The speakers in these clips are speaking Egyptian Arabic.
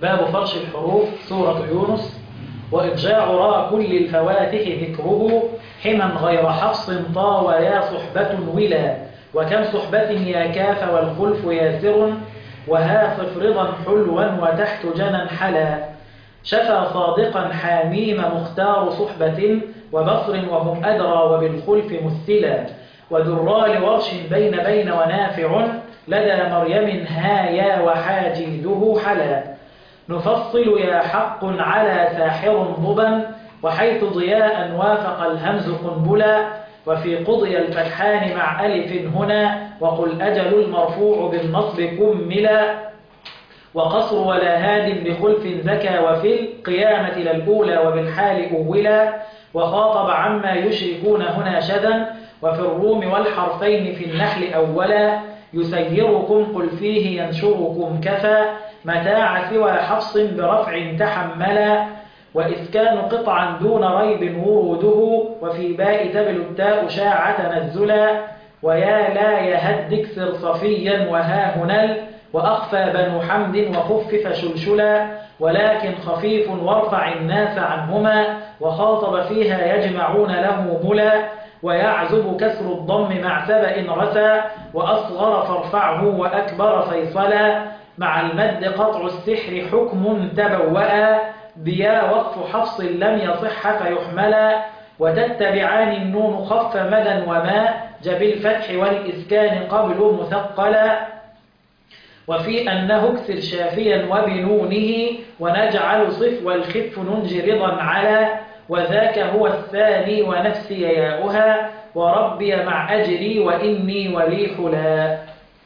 باب فرش الحروف سورة يونس وإضجاع را كل الفواتح ذكره حما غير حفص طا ويا صحبة ولا وكم صحبة يا كاف والخلف ياسر وها صفرضا حلوا وتحت جنا حلا شفى صادقا حاميم مختار صحبة وبصر وهم أدرى وبالخلف مثلا ودرا لورش بين بين ونافع لدى مريم هايا وحاجيده حلا نفصل يا حق على ساحر ضبا وحيث ضياء وافق الهمز قنبلا وفي قضي الفتحان مع ألف هنا وقل أجل المرفوع بالنصب كملا وقصر ولا هاد بخلف زكى وفي القيامة للأولى وبالحال أولا وخاطب عما يشركون هنا شذا وفي الروم والحرفين في النحل أولا يسيركم قل فيه ينشركم كفى متاع سوى حفص برفع تحملا وإسكان قطعا دون ريب وروده وفي باء تبل التاء شاع تنزلا ويا لا يهد اكسر صفيا وها هنل وأخفى بنو حمد وخفف شلشلا ولكن خفيف وارفع الناس عنهما وخاطب فيها يجمعون له ملا ويعزب كسر الضم مع سبأ رسى وأصغر فارفعه وأكبر فيصلا مع المد قطع السحر حكم تبوأ بيا وقف حفص لم يصح فيحملا وتتبعان النون خف مدى وما جب الفتح والإسكان قبل مثقلا وفي أنه اكسر شافيا وبنونه ونجعل صف والخف ننجي رضا على وذاك هو الثاني ونفسي ياؤها وربي مع أجري وإني ولي حلا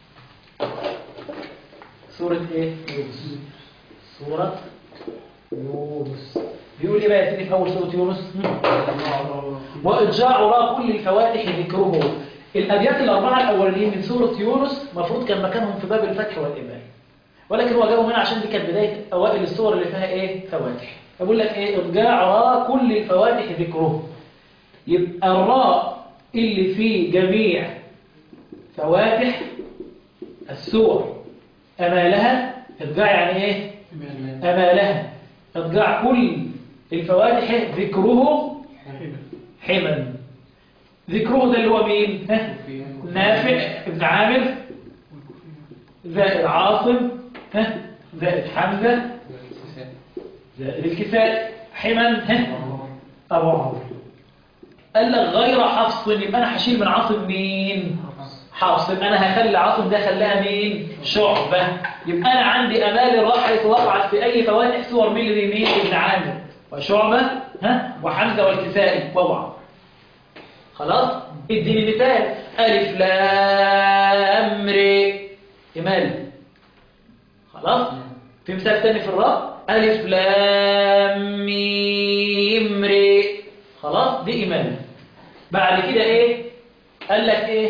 سورة إيه؟ يونس سورة يونس بيقول إيه بقى يا سيدي في أول سورة يونس؟ وإرجاع را كل الفواتح ذكره الأبيات الأربعة الأولين من سورة يونس مفروض كان مكانهم في باب الفتح والإمام ولكن هو جابهم هنا عشان دي كانت بداية أوائل السور اللي فيها إيه؟ فواتح أقول لك إيه؟ إرجاع را كل الفواتح ذكره يبقى الراء اللي في جميع فواتح السور أمالها إرجاع يعني إيه؟ أمالها إرجاع كل الفواتح ذكره حما ذكره ده اللي هو مين؟ ها؟ نافع ابن عامر زائد عاصم ها؟ زائد حمزة زائد الكساء حما ها؟ أبو عمرو قال لك غير حفص يبقى أنا هشيل من عاصم مين؟ حفص يبقى أنا هخلي عاصم ده خلاها مين؟ شعبة يبقى أنا عندي أمال الراء حيث وقعت في أي فواتح سور مين اللي مين؟ ابن عامر وشعبة ها؟ وحمزة والكسائي وابو خلاص؟ اديني مثال ألف لام ر إمالي خلاص؟ في مثال تاني في الراء ألف لام ميم ر خلاص؟ دي إمالي بعد كده إيه؟ قال لك إيه؟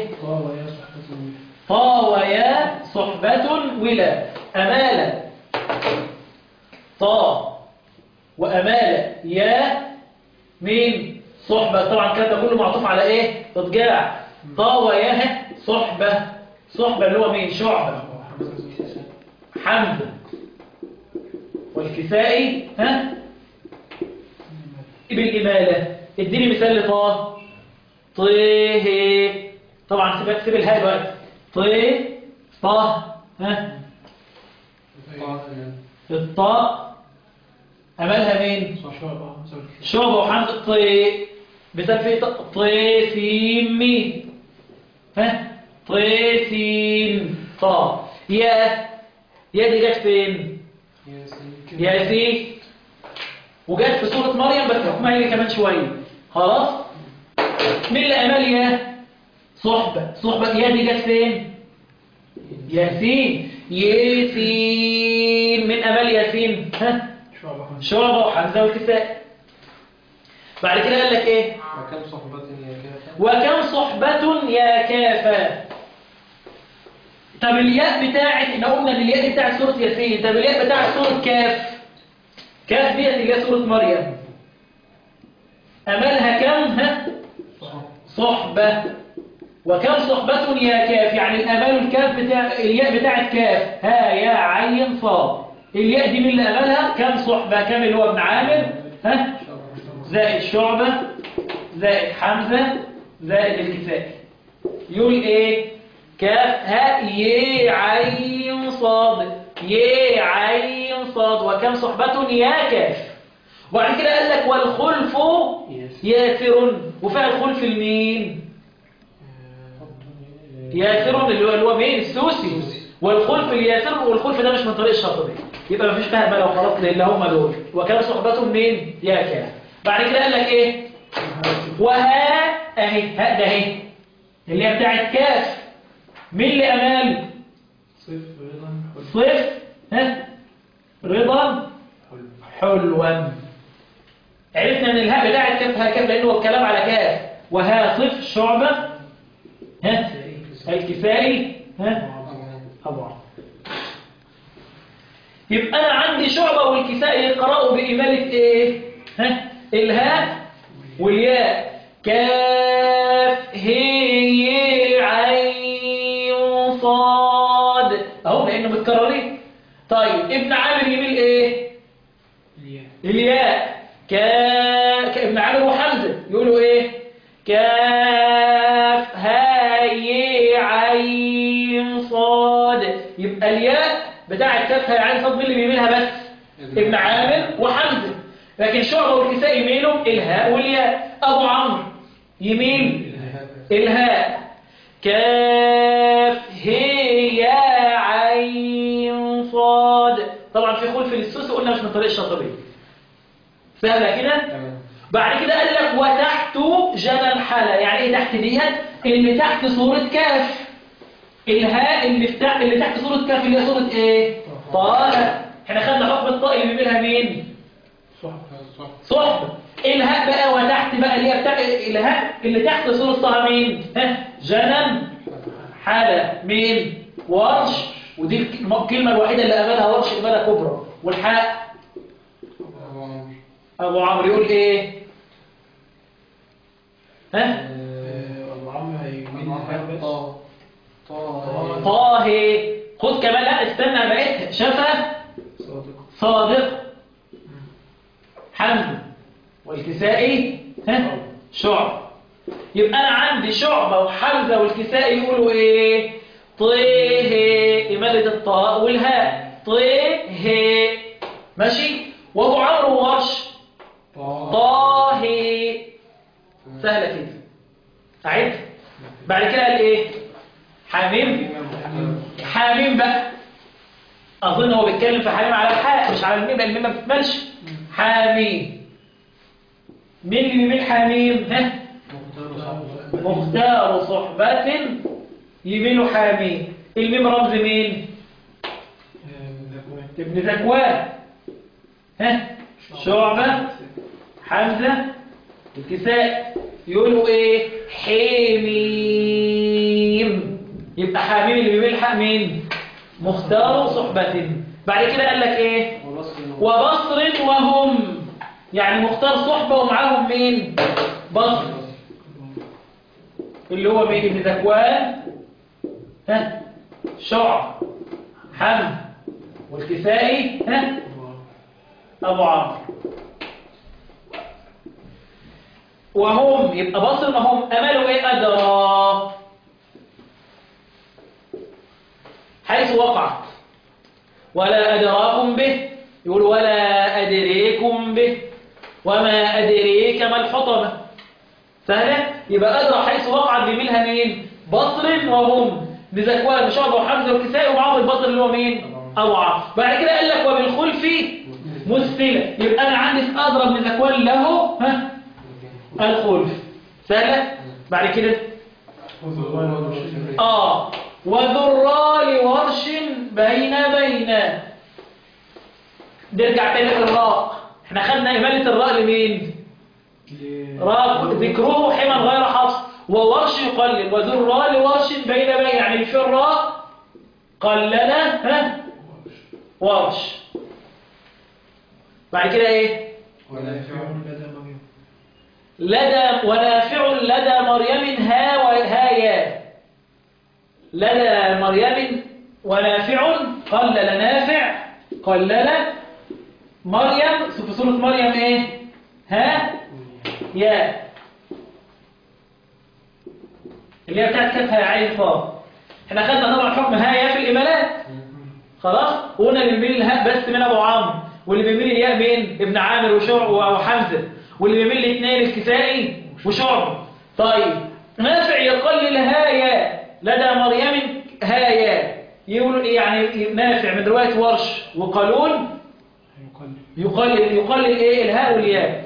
طا ويا صحبة ولا أمالة طا وأمالة يا مين صحبة طبعا كان ده كله معطوف على ايه تضجاع طا وياه صحبة صحبة اللي هو مين شعبة حمزة والكسائي ها بالإمالة اديني مثال لطا طيه طبعا سيب سيب الهاء دلوقتي طيه طه ها الطاء أملها مين شعبة وحمزة طي مثال في طي سين مين ها طي سين طا يا يا دي جت فين ياسين وجت في سورة مريم بس حكمها هي كمان شوية خلاص مين اللي أمال يا صحبة صحبة يا دي جت فين ياسين ياسين من أمال ياسين ها شعبة وحمزة والكساء بعد كده قال لك ايه وكم صحبة يا كافة وكم صحبة يا كافة طب الياء بتاعت احنا قلنا ان الياء دي بتاعت سورة ياسين طب الياء بتاعت سورة كاف كاف ديت اللي هي سورة مريم أملها كم ها صحبة وكم صحبة يا كاف يعني الأمال الكاف بتاع الياء بتاعت كاف ها يا عين صاد الياء دي مين اللي قبلها كم صحبة كم اللي هو ابن عامر ها زائد شعبة زائد حمزة زائد الكسائي يقول ايه كاف ها ي عين صاد ي عين صاد وكم صحبة يا كاف وبعد كده قال لك والخلف ياسر وفيها الخلف المين ياسر اللي هو اللي هو مين السوسي والخلف الياسر والخلف ده مش من طريق الشاطبي يبقى مفيش فهم بقى وخلاص الا هم دول وكان صحبته منين يا كاف بعد كده قال لك ايه وها اهي ها ده اهي اللي هي بتاعت كاف مين اللي امال صف رضا صف ها رضا حلوا عرفنا ان الهاء بتاعت كاف ها كاف لانه الكلام على كاف وها صف شعبة ها الكسائي ها أبو عمرو يبقى أنا عندي شعبة والكسائي يقرأوا بإمالة إيه؟ ها؟ الهاء والياء كاف هي عين صاد أهو لأنه متكررين طيب ابن عامر يميل إيه؟ الياء كا كابن عامر وحمزة يقولوا إيه؟ كاف هاي عين صاد يبقى الياء بتاع الكاف هاي عين صاد مين اللي بيميلها بس ابن عامر وحمزة لكن شعبة والكساء يميلوا الهاء والياء أبو عمرو يميل الهاء كاف هي عين صاد طبعا في خلف للسوس قلنا مش من طريق الشاطبية سهلة كده بعد كده قال لك وتحت جنى الحالة يعني ايه تحت ديت اللي تحت صورة كاف الهاء اللي بتاع اللي تحت صورة كاف اللي هي صورة ايه طه احنا خدنا حكم الطاء اللي بيميلها مين صحبة الهاء بقى وتحت بقى اللي هي بتاع الهاء اللي تحت صورة طه مين ها جنى حالة مين ورش ودي الكلمة الوحيدة اللي قبلها ورش إمالة كبرى والحاء أبو عمرو يقول إيه ها أبو عمرو هيمين بس طه خد كمان لا استنى بقيت شفا صادق صادق حمد والكسائي ها شعب يبقى أنا عندي شعبة وحمزة والكسائي يقولوا إيه طيه إمالة الطاء والهاء طيه ماشي وأبو عمرو ورش طه سهلة كده أعد بعد كده قال إيه حميم حميم بقى أظن هو بيتكلم في حميم على الحاء مش على الميم لأن الميم ما بتكملش حميم مين اللي بيميل حميم ها مختار صحبة يميل حميم الميم رمز مين ابن ذكوان ها شعبة حمزة الكساء يقولوا ايه حميم يبقى حميم اللي بيميل حميم مختار صحبة بعد كده قال لك ايه وبصر وهم يعني مختار صحبة ومعاهم مين بصر اللي هو مين ابن ذكوان ها شعب حمد والكسائي ها أبو عمرو وهم يبقى بصر وهم أملوا إيه أدرى حيث وقعت ولا أدراكم به يقول ولا أدريكم به وما أدريك ما الحطمة سهلة يبقى أدرى حيث وقعت بميلها مين بصر وهم بذكوان شعب وحمزة والكسائي ومعهم البصر اللي هو مين أبو عمرو بعد كده قال لك وبالخلف مثلة يبقى أنا عندي في أضرب من ذكوان له ها الخلف سهلة بعد كده آه وذرى لورش بين بين نرجع تاني للراء احنا خدنا إمالة الراء لمين راء ذكره حما غير حصر وورش يقلل وذرى لورش بين بين يعني في الراء قلنا ها ورش بعد كده ايه لدى ونافع لدى مريم ها وهايا لدى مريم ونافع قلل نافع قلل مريم في سورة مريم ايه ها يا اللي هي بتاعت كتفها يا عين صاد احنا خدنا طبعا حكم ها يا في الإمالات خلاص وقلنا اللي بيميل الهاء بس من ابو عمرو واللي بيميل الياء مين ابن عامر وشعب وحمزه واللي بيميل الاثنين الكسائي وشعب طيب نافع يقلل ها يا لدى مريم ها يا يقول يعني نافع من روايه ورش وقالون يقلل يقلل يقلل ايه الهاء والياء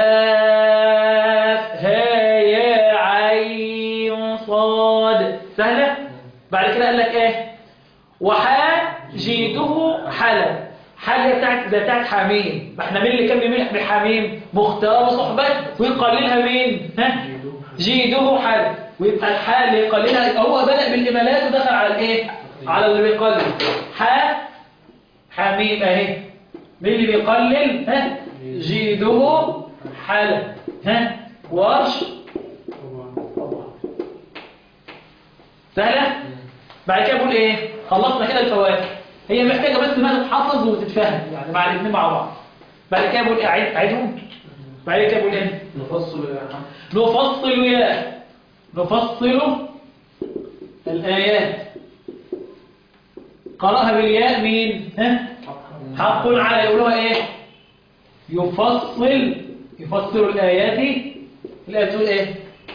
كاف ها يا عين صاد سهله بعد كده قال لك ايه وحاجيده حلب حاجه بتاعت زي بتاعت حميم ما احنا مين اللي كان بيميل بحميم مختار صحبته ويقللها مين ها جيده حلب ويبقى الحال اللي يقللها يبقى هو بدأ بالإمالات ودخل على الايه على اللي بيقلل ح حميم اهي مين اللي بيقلل ها جيده حلب ها ورش سهله بعد كده بقول ايه خلصنا كده الفوائد هي محتاجه بس انها تتحفظ وتتفهم يعني مع الاثنين مع بعض بعد كده بقول ايه عيد عيدهم بعد كده بقول ايه نفصل يا حمد نفصل يا نفصل الآيات قرأها بالياء مين ها حق على يقولوها ايه يفصل يفسر الآيات الآيات تقول ايه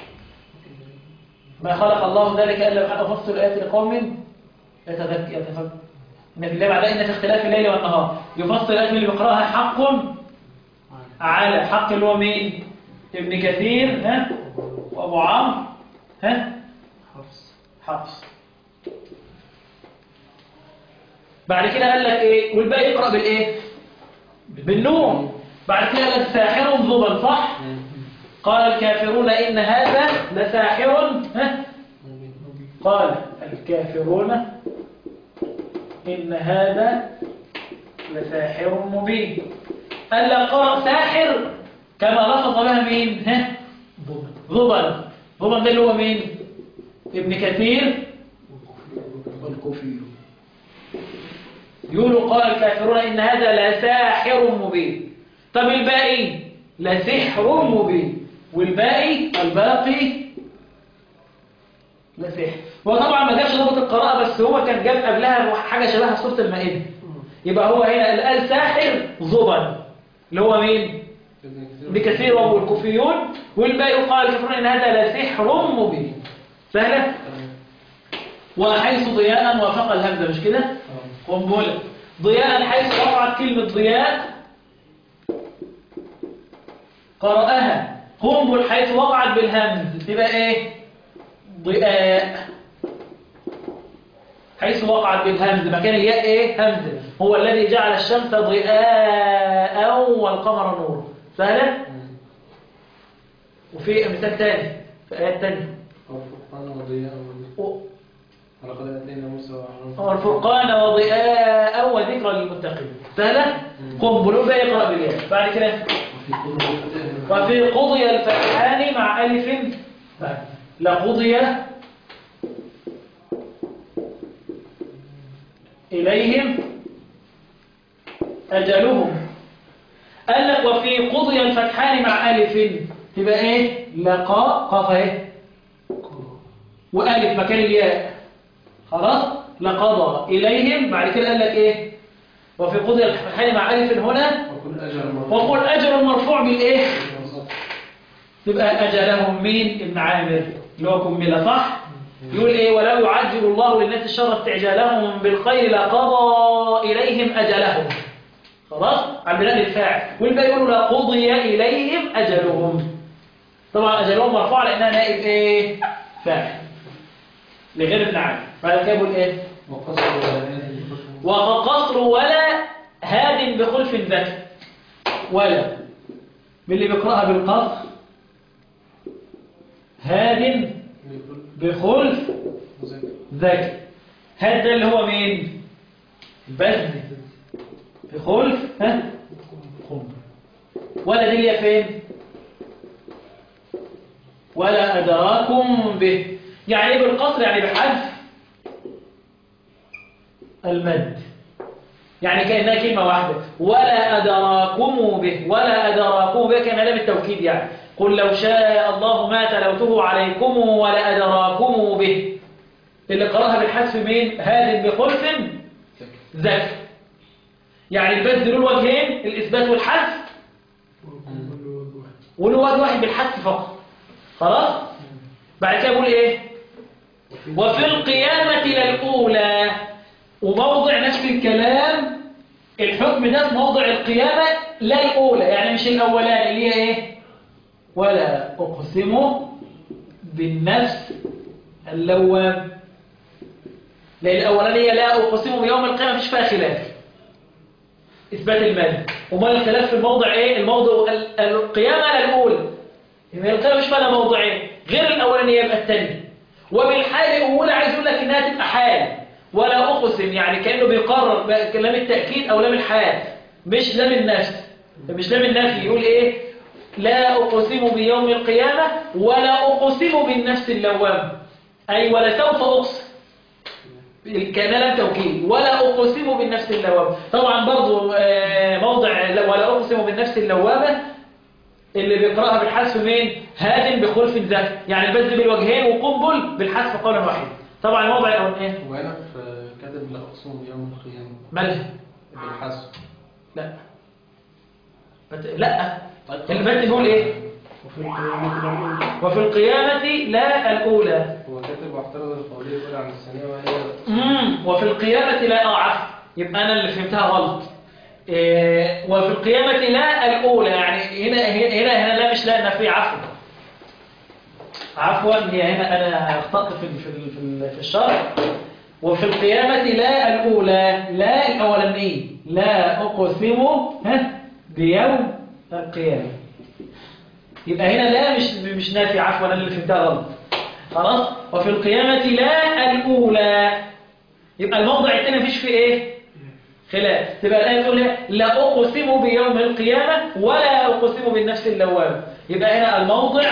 ما خلق الله ذلك إلا بحق فصل الآيات لقوم يتذكر يتفكر إن في الله بعد إن في اختلاف الليل والنهار يفصل الآيات من اللي بيقرأها حق على حق اللي هو مين ابن كثير ها وابو عمرو ها حفص حفص بعد كده قال لك ايه والباقي يقرا بالايه بالنون بعد كده قال لك ساحر ذبل صح قال الكافرون ان هذا لساحر ها قال الكافرون ان هذا لساحر مبين قال لك قرأ ساحر كما لفظ بها مين ها ضبن ضبن ده اللي هو مين ابن كثير والكوفي يقولوا قال الكافرون إن هذا لساحر مبين طب الباقي لسحر مبين والباقي الباقي لسحر وطبعا ما جابش ضبط القراءة بس هو كان جاب قبلها حاجة شبهها سورة المائدة يبقى هو هنا اللي قال ساحر ضبن اللي هو مين ابن كثير وهو الكوفيون والباقي قال الكافرون إن هذا لسحر مبين سهلة وحيث ضياء وافق الهمزة مش كده قنبلة ضياء حيث وقعت كلمة ضياء قرأها قنبل حيث وقعت بالهمز تبقى ايه ضياء حيث وقعت بالهمز مكان الياء ايه همزة هو الذي جعل الشمس ضياء والقمر نور سهلة وفي مثال تاني في آيات تانية والفرقان وضياء و- ولقد اتينا موسى وهارون والفرقان وضياء وذكرى للمتقين سهلة قنبل بقى يقرأ بالياء بعد كده وفي كل فتاه وفي قضي الفتحان مع ألف لقضي إليهم أجلهم قال لك وفي قضي الفتحان مع ألف تبقى إيه لقاء قاف إيه وألف مكان الياء خلاص لقضى إليهم بعد كده قال لك إيه وفي قضي الفتحان مع ألف هنا وكل اجل مرفوع وقل أجر مرفوع بالإيه وسط. تبقى أجلهم مين ابن عامر اللي هو كمل صح يقول إيه ولو يعجل الله للناس الشر استعجالهم بالخير لقضى إليهم أجلهم خلاص على بلاد الفاعل والباقي يقولوا لقضي إليهم أجلهم طبعا أجلهم مرفوع لأنها نائب إيه فاعل لغير ابن عامر بعد كده يقول إيه وقصر ولايات الحكم وقصر ولا هاد بخلف ذكر ولا من اللي بيقرأها بالقصر هاد بخلف وذكر ذكر هاد ده اللي هو مين البزن بخلف ها خمر ولا دي اللي هي فين ولا أدراكم به يعني ايه بالقصر يعني بحذف المد يعني كأنها كلمة واحدة ولا أدراكم به ولا أدراكم به كان لام التوكيد يعني قل لو شاء الله ما تلوته عليكم ولا أدراكم به اللي قرأها بالحذف مين هذه بخلف ذكر يعني البدل له الوجهين الإثبات والحذف وله وجه واحد بالحذف فقط خلاص بعد كده بقول ايه وفي القيامة للأولى وموضع نفس الكلام الحكم ده في موضع القيامة لا الأولى يعني مش الأولاني اللي هي ايه ولا أقسم بالنفس اللوام لأن الأولانية لا أقسم بيوم القيامة مش فيها خلاف إثبات المال وما الخلاف في الموضع إيه الموضع ال- القيامة الأولى يبقى القيامة مش فيها موضعين غير الأولانية يبقى الثانية وبالحال الأولى عايز يقول لك إنها تبقى حال ولا أقسم يعني كأنه بيقرر بقى لام التأكيد أو لام الحال مش لام النفس مش لام النفي يقول إيه لا أقسم بيوم القيامة ولا أقسم بالنفس اللوامة أي ولا سوف أقسم كان لم توكيد ولا أقسم بالنفس اللوامة طبعا برضو آه، موضع ولا أقسم بالنفس اللوامة اللي بيقرأها بالحذف مين هادم بخلف ذات يعني البذل بالوجهين وقنبل بالحذف قولا واحدا طبعا الموضع الأول إيه وهنا في كتب لا أقسم بيوم القيامة مالها بالحذف لا بت... لا البذل بيقول إيه وفي القيامة الأولى وفي القيامة لا الأولى هو كاتب واحترز القولية الأولى عن الثانية وهي مم. وفي القيامة لا اه عفو يبقى أنا اللي فهمتها غلط إيه وفي القيامة لا الأولى يعني هنا هنا هنا لا مش لا النفي عفوا عفوا هي هنا أنا أخطأت في في في, في الشرح وفي القيامة لا الأولى لا الأولانية لا أقسم ها بيوم القيامة يبقى هنا لا مش مش نافي عفوا أنا اللي فهمتها غلط خلاص وفي القيامة لا الأولى يبقى الموضع الثاني مفيش فيه ايه خلاف تبقى الآية تقول لي لا أقسم بيوم القيامة ولا أقسم بالنفس اللوامة يبقى هنا الموضع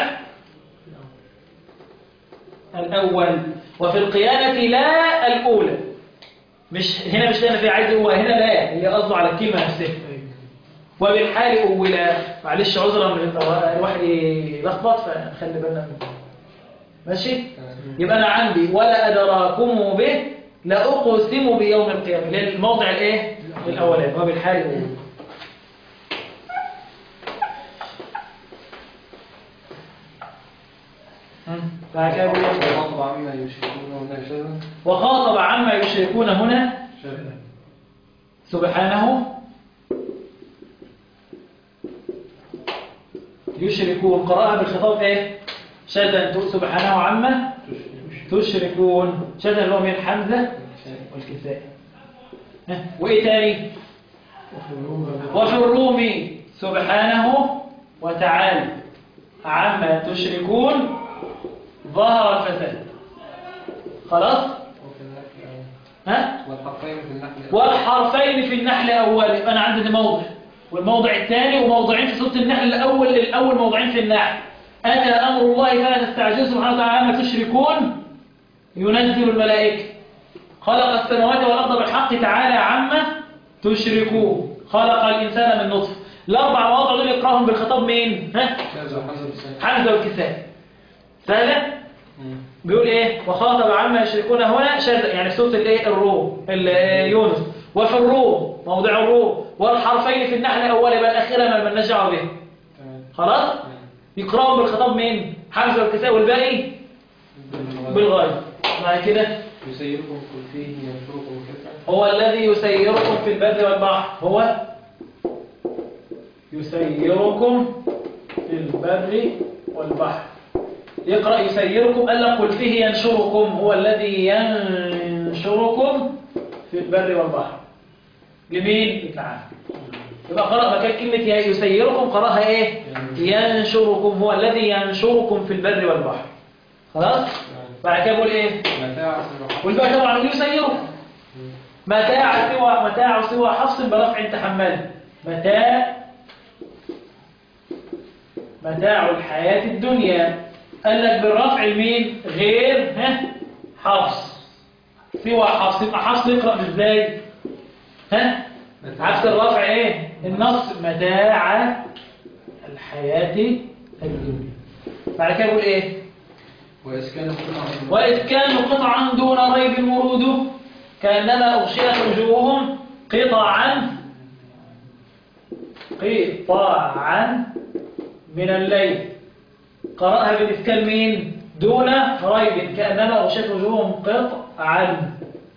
الأول وفي القيامة لا الأولى مش هنا مش لا في عايز هو هنا لا هي قصده على الكلمة نفسها وبالحال أولى معلش عذرا من الواحد يلخبط فنخلي بالنا منه ماشي يبقى أنا عندي ولا أدراكم به لا أقسم بيوم القيامة للموضع الإيه الأولاني وبالحال الأولى مم. بعد كده بيقول إيه؟ وخطب عما يشركون هنا شذا وخاطب عما يشركون هنا شذا سبحانه يشركون قراءة بالخطاب ايه شذا سبحانه عما تشركون شذا اللي هو من حمزة والكساء ها، وايه تاني وفي الروم سبحانه وتعالى عما تشركون ظهر الفساد خلاص ها والحقين في النحل والحرفين في النحل أول يبقى أنا عندي ده موضع والموضع الثاني وموضعين في سورة النحل الأول الأول موضعين في النحل أتى أمر الله فلا تستعجلوا سبحانه وتعالى ما تشركون ينزل الملائكة خلق السماوات والأرض بالحق تعالى عما تشركون خلق الإنسان من نطفة الأربع مواضع دول يقراهم بالخطاب مين؟ ها؟ شذا وحمزة بالسين حمزة والكساء سهلة؟ بيقول ايه وخاطب عما يشركون هنا شذ يعني سوره الايه الروم ال- يونس وفي الروم موضع الروم والحرفين في النحل الاول يبقى الاخيره ما لناش دعوه به تمام خلاص يقراهم بالخطاب مين حمزه والكساء والباقي بالغايه بعد كده يسيركم كل فيه ينشركم كفا هو الذي يسيركم في البر والبحر هو يسيركم في البر والبحر يقرأ يسيركم قال لك قل فيه ينشركم هو الذي ينشركم في البر والبحر لمين؟ تعالى يبقى قرأ مكان كلمة يسيركم قرأها ايه؟ ينشركم هو الذي ينشركم في البر والبحر خلاص؟ بعد كده بقول ايه؟ متاع سبحانه والباقي طبعا يسيركم متاع سوى متاع سوى حفص برفع تحمله متاع متاع الحياة الدنيا قال لك بالرفع المين غير ها حفص سوى حفص يبقى حفص يقرأ ازاي ها عكس الرفع ايه النص متاع الحياة الدنيا بعد كده يقول ايه وإسكان قطعة وإذ كانوا قطعا دون ريب وروده كأنما أغشيت وجوههم قطعا قطعا من الليل قرأها بالإسكان مين دون ريب كأنما أغشيت وجوههم قطعا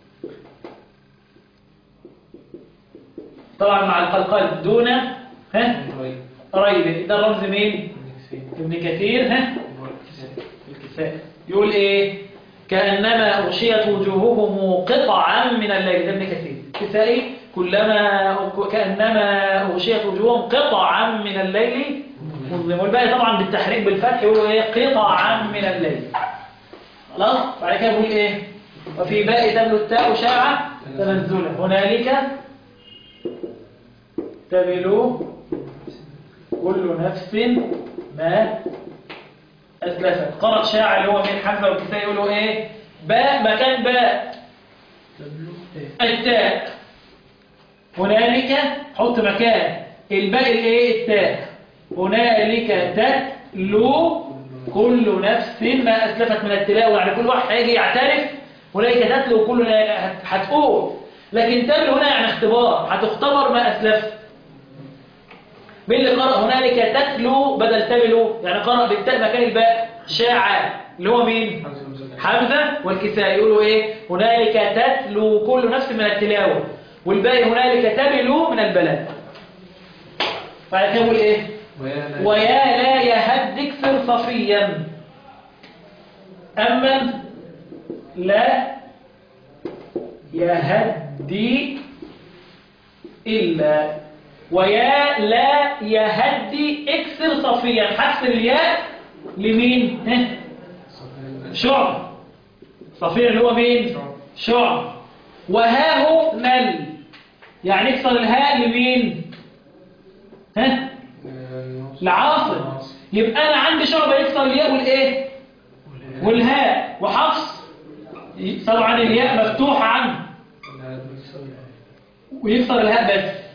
طبعا مع القلقل دون ها طيب ريب ده رمز مين ابن كثير ها الكساء يقول ايه كأنما أغشيت وجوههم قطعا من الليل ده ابن كثير كسائي كلما كأنما أغشيت وجوههم قطعا من الليل مظلم والباقي طبعا بالتحريك بالفتح يقولوا ايه قطعا من الليل خلاص بعد كده يقول ايه وفي باء تبلو التاء شاعة تنزلا هنالك تبلو كل نفس ما أسلفت قرأ شاعر اللي هو من حمزة والكسائي يقولوا إيه باء مكان باء التاء هنالك حط مكان الباء الايه التاء هنالك تتلو كل نفس ما أسلفت من التلاوة يعني كل واحد هيجي يعترف هنالك تتلو كل هتقول لكن تتلو هنا يعني اختبار هتختبر ما أسلفت مين اللي قرأ هنالك تتلو بدل تبلو يعني قرأ بالتاء مكان الباء شاع اللي هو مين حمزة ومزكي. حمزة والكساء يقولوا ايه هنالك تتلو كل نفس من التلاوة والباقي هنالك تبلو من البلاء بعد كده يقول ايه ويا لا ويا لا يهدك سر صفيا أمن لا يهدي إلا ويا لا يهدي اكسر صفيا حذف الياء لمين ها؟ شعب صفيا اللي هو مين شعب وهاه مل يعني اكسر الهاء لمين ها لعاصم يبقى انا عندي شعبة يكسر الياء والايه والهاء وحفص طبعا الياء مفتوحة عنه ويكسر الهاء بس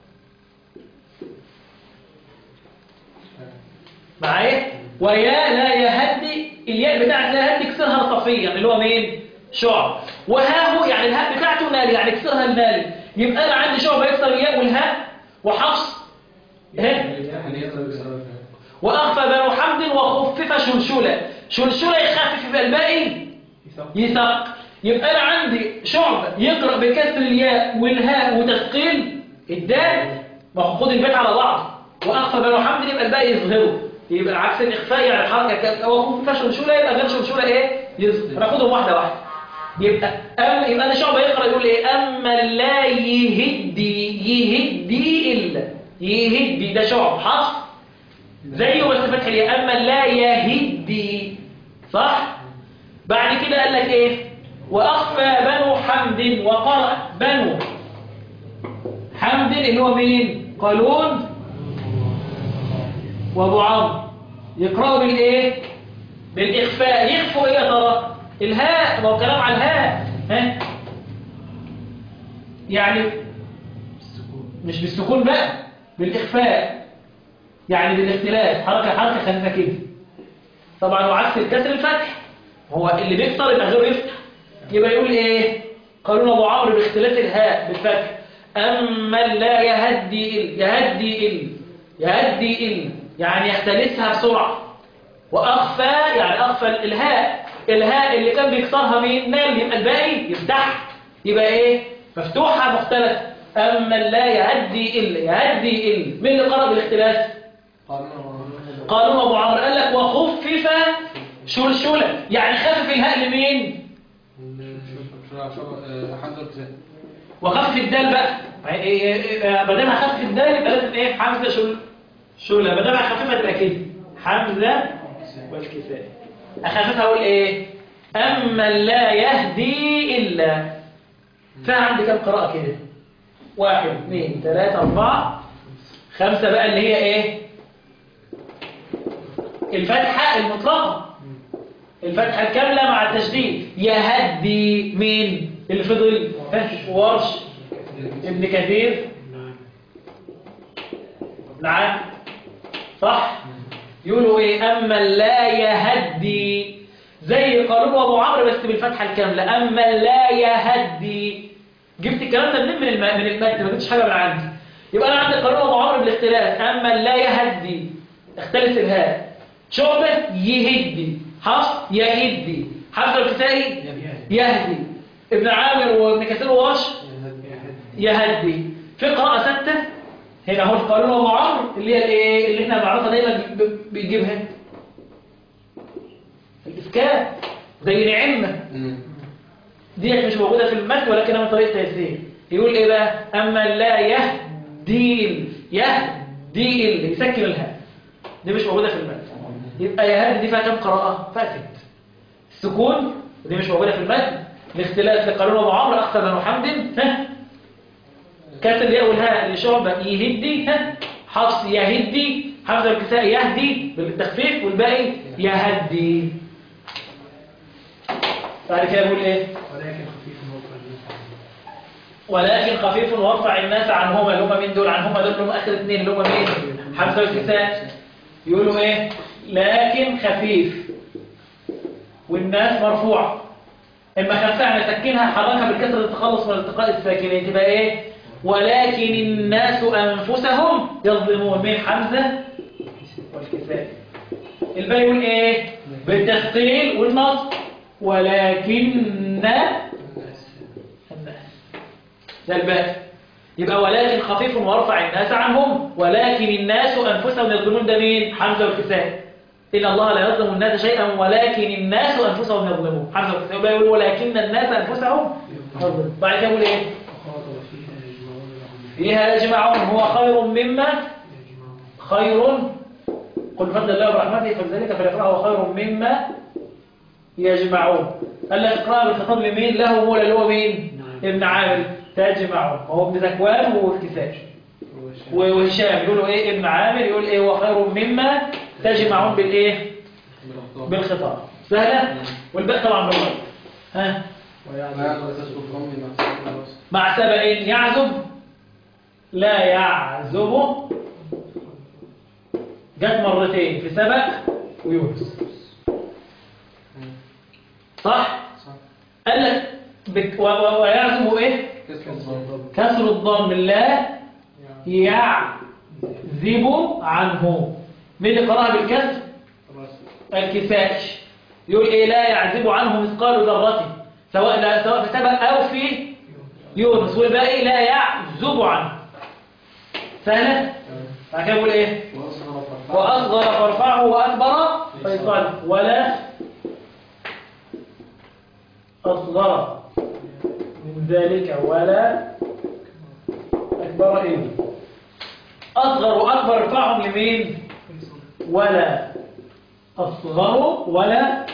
معايا ويا لا يهدي الياء بتاعت لا يهدي كسرها صفيا اللي هو مين شعب وهاه يعني الهاء بتاعته نالي يعني كسرها النالي يبقى انا عندي شعبة يكسر الياء والهاء وحفص ها وأخفى بنو حمد وخفف شلشلة شلشلة يخفف يبقى الباقي يثق يبقى أنا عندي شعب يقرأ بكسر الياء والهاء وتثقيل الدال ما هو خد البيت على بعض وأخفى بنو حمد يبقى الباقي يظهره يبقى عكس الإخفاء يعني الحركة وخفف شلشلة يبقى غير شلشلة إيه يظهر ناخدهم واحدة واحدة يبقى أم يبقى أنا شعب يقرأ يقول إيه أما لا يهدي يهدي إلا يهدي ده شعب حصر زيه بس فتح الياء اما لا يهدي صح بعد كده قال لك ايه واخفى بنو حمد وقرأ بنو حمد اللي هو مين قالون وابو عمرو يقرأوا بالايه بالاخفاء يخفوا ايه يا ترى الهاء ما هو كلام على الهاء ها يعني مش بالسكون بقى بالاخفاء يعني بالاختلاف حركة حركة خلينا كده طبعا وعكس الكسر الفتح هو اللي بيكسر يبقى غيره يفتح يبقى يقول ايه قالون ابو عمرو باختلاف الهاء بالفتح اما لا يهدي ال يهدي ال يهدي ال يعني يختلسها بسرعة واخفى يعني اخفى الهاء الهاء اللي كان بيكسرها مين نال يبقى الباقي يفتح يبقى ايه مفتوحة مختلفة اما لا يهدي ال يهدي ال مين اللي قرأ بالاختلاف قالوا ابو عمرو قال لك وخفف شلشلة يعني خفف الهاء لمين وخفف الدال بقى ما دام هخفف الدال يبقى لازم ايه حمزه شل شلة ما دام هخففها تبقى كده حمزه والكساء اخففها اقول ايه اما لا يهدي الا فعندي كام قراءه كده واحد اثنين ثلاثة أربعة خمسة بقى اللي هي ايه الفتحة المطلقة الفتحة الكاملة مع التشديد يهدي مين اللي فضل ورش ابن كثير نعم صح يقولوا ايه اما لا يهدي زي قالوا ابو عمرو بس بالفتحه الكامله اما لا يهدي جبت الكلام ده منين من الم... من المتن ما جبتش حاجه من عندي يبقى انا عندي قانون ابو عمرو بالاختلاف اما لا يهدي اختلف الهاء شعبه يهدي حفص يهدي حفص الكسائي يهدي ابن عامر وابن كثير وواش يهدي في قراءة ستة هنا هو القانون ابو عمرو اللي هي الايه اللي احنا بنعرفها دايما ب- بيجيبها الاسكان زي نعمه ديت مش موجودة في المتن ولكنها من طريق تيسير يقول ايه بقى اما لا يهدي يهدي ال- يسكن الهاء دي مش موجودة في المتن يبقى يهدي دي فيها كم قراءة فيها ست السكون ودي مش موجودة في المتن الاختلاف لقانون ابو عمرو اخطر بن حمد ها كسر الياء والهاء لشعبة يهدي ها حفص يهدي حفص الكساء يهدي بالتخفيف والباقي يهدي بعد كده يقول ايه ولكن خفيف موقع ولكن خفيف وارفع الناس عنهما اللي هم مين دول عنهما دول اللي هم اخر اثنين اللي هم مين حمزه والكساء يقولوا ايه لكن خفيف والناس مرفوع اما خفها نسكنها حركها بالكسر للتخلص من التقاء الساكنين تبقى ايه ولكن الناس انفسهم يظلمون مين حمزه والكساء الباقي يقول ايه بالتثقيل والنصب ولكن الناس ده الباقي يبقى ولكن خفيف وارفع الناس عنهم ولكن الناس انفسهم يظلمون ده مين حمزه والكساء ان الله لا يظلم الناس شيئا ولكن الناس انفسهم يظلمون حمزه والكساء يبقى يقول ولكن الناس انفسهم يظلمون بعد كده يقول ايه وخاطب فيها يجمعون لهم فيها يجمعون هو خير مما يجمعون خير قل بفضل الله ورحمته فلذلك فليفرحوا خير مما يجمعون قال لك اقرأ بالخطاب لمين له مولى اللي هو مين نعم. ابن عامر تجمعون هو ابن ذكوان والكساء هو شاء وهشام يقولوا ايه ابن عامر يقول ايه هو خير مما تجمعون بالايه بالخطاب سهله والباقي طبعا بالغلط ها ويعلم كسر الضم مع سكون الوصل مع سبع يعزب لا يعزب جت مرتين في سبق ويونس صح صح قال لك بت... و... و... ويعزب ايه كسر الضم كسر الضم لا يعزب عنه مين اللي قراها بالكسر الكسائي يقول ايه لا يعزب عنه مثقال ذرة سواء لا سواء في سبق او في يونس والباقي لا يعزب عنه سهلة بعد كده يقول ايه وأصغر فرفعه واصغر فارفعه واكبر فيصال ولا اصغر من ذلك ولا اكبر ايه اصغر واكبر ارفعهم لمين ولا اصغر ولا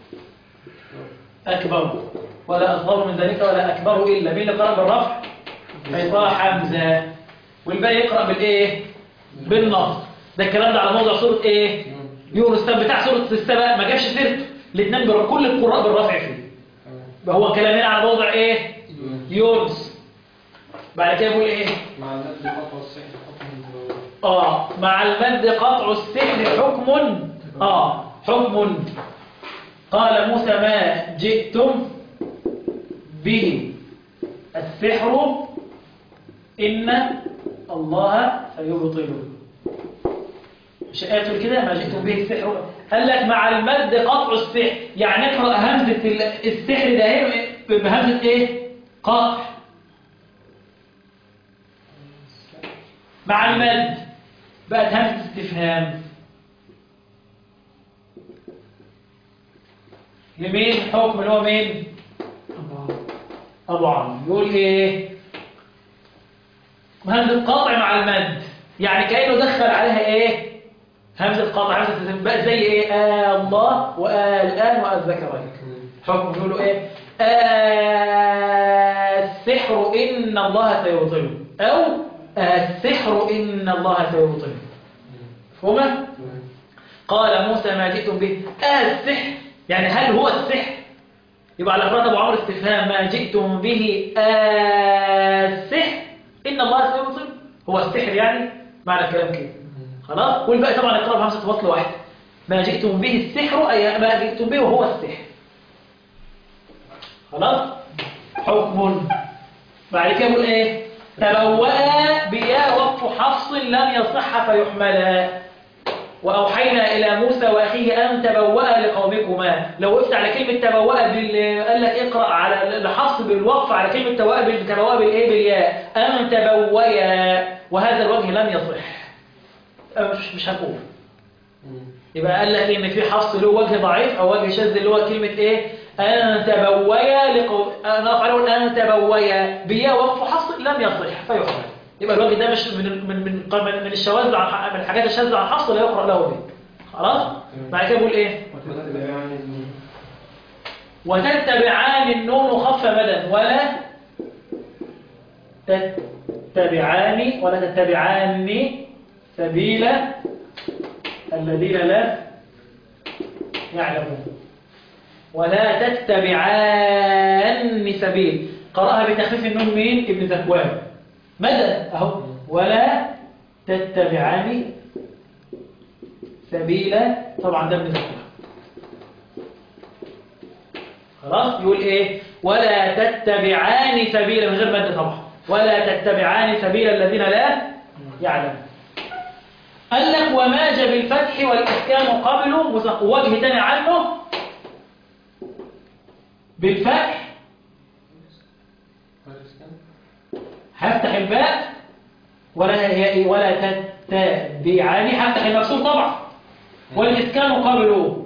اكبر ولا اصغر من ذلك ولا اكبر الا مين اللي قرأ بالرفع فيصال حمزه والباقي يقرأ بالايه بالنص ده الكلام ده على موضع سورة ايه يونس طب بتاع سورة السبق ما جابش سيرته الاثنين بر... كل القراء بالرفع فيه يبقى هو كلامين على موضع ايه يونس بعد كده يقول ايه مع المد قطع السحر حكم اه مع المد قطع السحر حكم اه حكم قال موسى ما جئتم به السحر إن الله سيبطله مش آية تقول كده ما جئتم به السحر قال لك مع المد قطع السحر يعني اقرأ همزة ال- السحر ده هي بهمزة ايه قطع مع المد بقت همزة استفهام لمين حكم اللي هو مين أبو عمرو يقول إيه همزة قاطع مع المد يعني كأنه دخل عليها إيه همزة قاطع همزة استفهام بقى زي إيه آه الله وآه الآن وآه الذكرين حكم يقولوا إيه آه السحر إن الله سيبطله أو آه السحر إن الله سيبطله فهمت؟ قال موسى ما جئتم به آه السحر يعني هل هو السحر يبقى على قراءة أبو عمرو استفهام ما جئتم به آه السحر إن الله سيبطل هو السحر يعني معنى الكلام كده خلاص والباقي طبعا يقرأ بهمزة وصل واحدة ما جئتم به السحر أي ما جئتم به وهو السحر خلاص حكم بعد كده يقول ايه تبوأ بيا وقف حفص لم يصح فيحملا وأوحينا إلى موسى وأخيه أن تبوأ لقومكما لو وقفت على كلمة تبوأ بال... قال لك اقرأ على لحفص بالوقف على كلمة تبوأ بال... تبوأ بالإيه بالياء أن تبويا وهذا الوجه لم يصح أه مش مش هنقول يبقى قال لك إن في حفص له وجه ضعيف أو وجه شاذ اللي هو كلمة إيه أن تبويا لقوم أنا أقول أن تبويا بياء وقف حفص لم يصح فيحمل يبقى الوجه ده مش من من من من, من الشواذ عن من الحاجات الشاذة عن حفص لا يقرأ له به خلاص بعد كده بيقول ايه وتتبعان النون خف مدى ولا تتبعان ولا تتبعان سبيل الذين لا يعلمون ولا تتبعان سبيل قرأها بتخفيف النون مين ابن ذكوان مدى اهو ولا تتبعان سبيل طبعا ده ابن ذكوان خلاص يقول ايه ولا تتبعان سبيل من غير مادة طبعا ولا تتبعان سبيل الذين لا يعلمون قال لك وما جاء بالفتح والإسكان قبله وجه تاني عنه بالفتح هفتح الباء ولا ولا تتبعان هفتح المكسور طبعا والإسكان قبله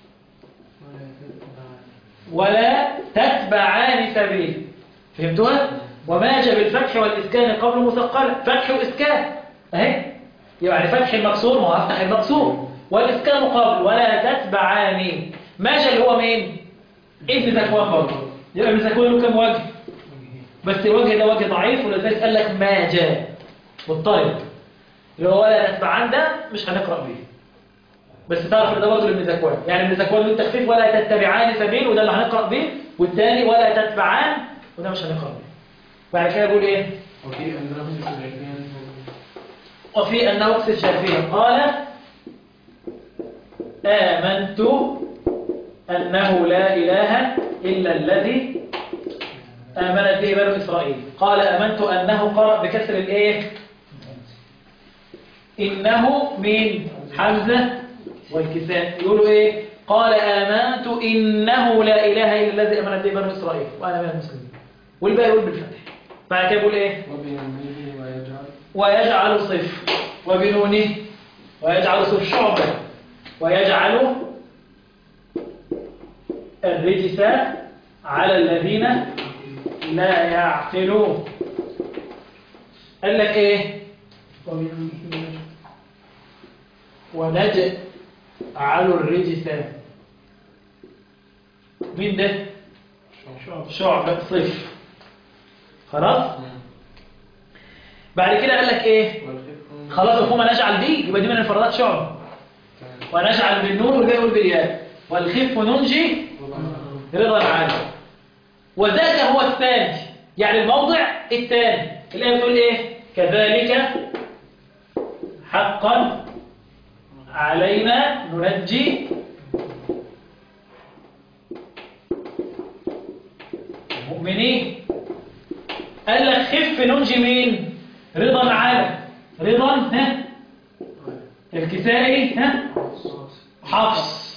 ولا تتبعان سبيل فهمتوها وما جاء بالفتح والإسكان قبل مثقل فتح وإسكان اهي يعني فتح المكسور ما هو هفتح المكسور والإسكان قبل ولا تتبعان ما جاء اللي هو مين ابن ذكوان برضه يبقى ابن ذكوان له كم وجه بس الوجه ده وجه ضعيف ولذلك قال لك ما جاء مضطرب اللي هو ولا تتبعان ده مش هنقرأ به بس تعرف ان ده برضه لابن ذكوان يعني ابن ذكوان له التخفيف ولا تتبعان سبيل وده اللي هنقرأ به والثاني ولا تتبعان وده مش هنقرأ به بعد كده بيقول ايه وفي أنه سبعين وفي النوكس الشافعي قال آمنت أنه لا إله إلا الذي آمنت به بنو إسرائيل قال آمنت أنه قرأ بكسر الإيه إنه من حمزة والكساء يقولوا إيه قال آمنت إنه لا إله إلا الذي آمنت به بنو إسرائيل وأنا من المسلمين والباقي يقول بالفتح بعد كده يقول إيه وبيمينه ويجعل ويجعل صف وبنونه ويجعل صف شعبة ويجعل الرجس على الذين لا يعقلون قال لك ايه ونجعل الرجس مين ده شعبة صف خلاص بعد كده قال لك ايه خلاص مفهوم نجعل دي يبقى دي من انفرادات شعبة ونجعل بالنون والباقي يقول بالياء والخف ننجي رضا عنه وذاك هو الثاني يعني الموضع الثاني الآية بتقول ايه كذلك حقا علينا ننجي المؤمنين قال لك خف ننجي مين رضا على رضا ها الكسائي ها حفص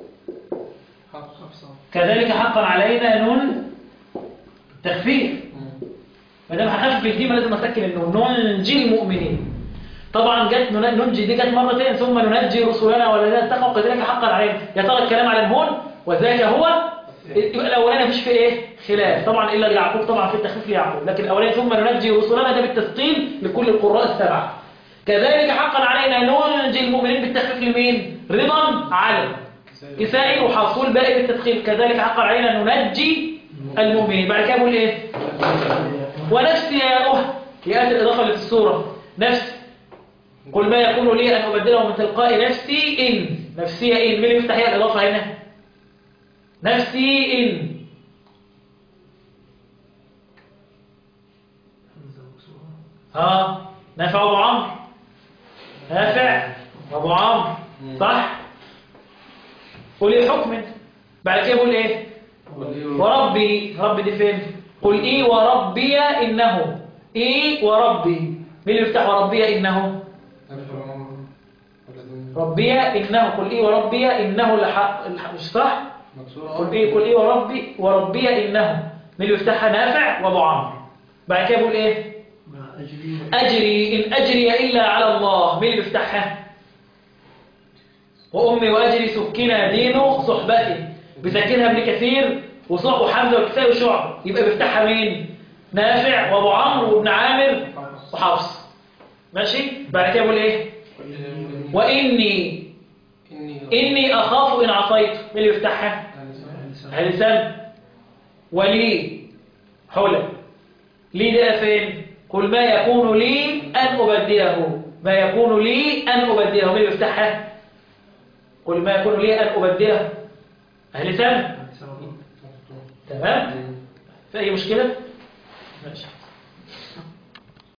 كذلك حقا علينا نون تخفيف ما دام هخفف دي ما لازم اسكن النون ننجي المؤمنين طبعا جت نن- ننجي دي جت مرتين ثم ننجي رسلنا والذين اتقوا كذلك حقا علينا يا ترى الكلام على الهون وذاك هو يبقى الاولاني مفيش فيه ايه خلاف طبعا الا ليعقوب طبعا في التخفيف ليعقوب لكن الاولاني ثم ننجي رسلنا ده بالتثقيل لكل القراء السبعه كذلك حقا علينا ننجي المؤمنين بالتخفيف لمين رضا على كسائي وحصول باقي بالتدخيل كذلك حقا علينا ننجي المؤمنين بعد كده بقول ايه ونفسي يا أه يأتي الإضافة اللي في السورة نفسي قل ما يكون لي أن أبدله من تلقاء نفسي إن نفسي إن مين اللي يفتح هي الإضافة هنا نفسي إن ها نافع أبو عمرو نافع وابو عمرو صح قل ايه حكم بعد كده بقول ايه وربي ربي دي فين قل ايه وربي انه ايه وربي مين اللي يفتح وربي انه ربي انه قل ايه وربي انه الحق الحق- مش صح قل ايه قل ايه وربي وربي انه مين اللي يفتحها نافع وابو عمرو بعد كده بقول ايه اجري ان اجري الا على الله مين اللي يفتحها وامي واجري سكنا دينه صحبتي بسكنها ابن كثير وصح وحمزه والكسائي وشعب يبقى بيفتحها مين نافع وابو عمرو وابن عامر وحفص ماشي بعد كده بقول ايه واني اني اخاف ان عصيت مين اللي يفتحها لسان ولي حلم لي ده فين قل ما يكون لي ان ابدله ما يكون لي ان ابدله مين اللي يفتحها قل ما يكون لي ان ابدله اهل لسان تمام في اي مشكله ماشي